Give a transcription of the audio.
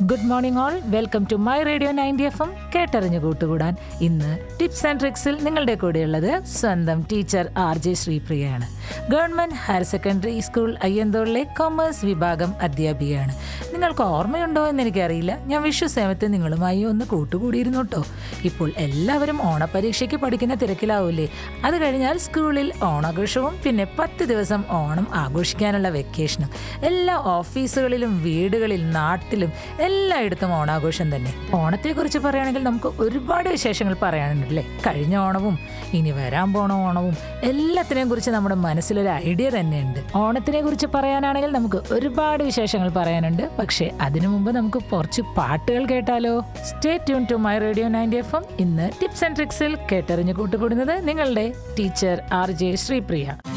good morning all welcome to my radio ninety F M കേട്ടറിഞ്ഞു കൂട്ടുകൂടാൻ ഇന്ന് tips and ട്രിക്സിൽ നിങ്ങളുടെ കൂടെയുള്ളത് സ്വന്തം ടീച്ചർ ആർ ജെ ശ്രീപ്രിയയാണ് ഗവൺമെന്റ് ഹയർ സെക്കൻഡറി സ്കൂൾ അയ്യന്തോളിലെ കൊമേഴ്സ് വിഭാഗം അധ്യാപികയാണ് നിങ്ങൾക്ക് ഓർമ്മയുണ്ടോ എന്ന് എനിക്കറിയില്ല ഞാൻ വിശ്വസേമത്തെ നിങ്ങളുമായി ഒന്ന് കൂട്ടുകൂടിയിരുന്നു കേട്ടോ ഇപ്പോൾ എല്ലാവരും ഓണപരീക്ഷയ്ക്ക് പഠിക്കുന്ന തിരക്കിലാവൂലേ അത് കഴിഞ്ഞാൽ സ്കൂളിൽ ഓണാഘോഷവും പിന്നെ പത്ത് ദിവസം ഓണം ആഘോഷിക്കാനുള്ള വെക്കേഷനും എല്ലാ ഓഫീസുകളിലും വീടുകളിൽ നാട്ടിലും എല്ലായിടത്തും ഓണാഘോഷം തന്നെ ഓണത്തെക്കുറിച്ച് പറയുകയാണെങ്കിൽ നമുക്ക് ഒരുപാട് വിശേഷങ്ങൾ പറയാനുണ്ടല്ലേ കഴിഞ്ഞ ഓണവും ഇനി വരാൻ പോണ ഓണവും എല്ലാത്തിനെയും കുറിച്ച് നമ്മുടെ മനസ്സിലൊരു ഐഡിയ തന്നെയുണ്ട് ഓണത്തിനെ കുറിച്ച് പറയാനാണെങ്കിൽ നമുക്ക് ഒരുപാട് വിശേഷങ്ങൾ പറയാനുണ്ട് പക്ഷേ അതിനു മുമ്പ് നമുക്ക് കുറച്ച് പാട്ടുകൾ കേട്ടാലോ stay tune to my radio ninety F M ഇന്ന് ടിപ്സ് ആൻഡ് ട്രിക്സിൽ കേട്ടറിഞ്ഞ് കൂട്ടുകൂടുന്നത് നിങ്ങളുടെ ടീച്ചർ ആർ ജെ ശ്രീപ്രിയ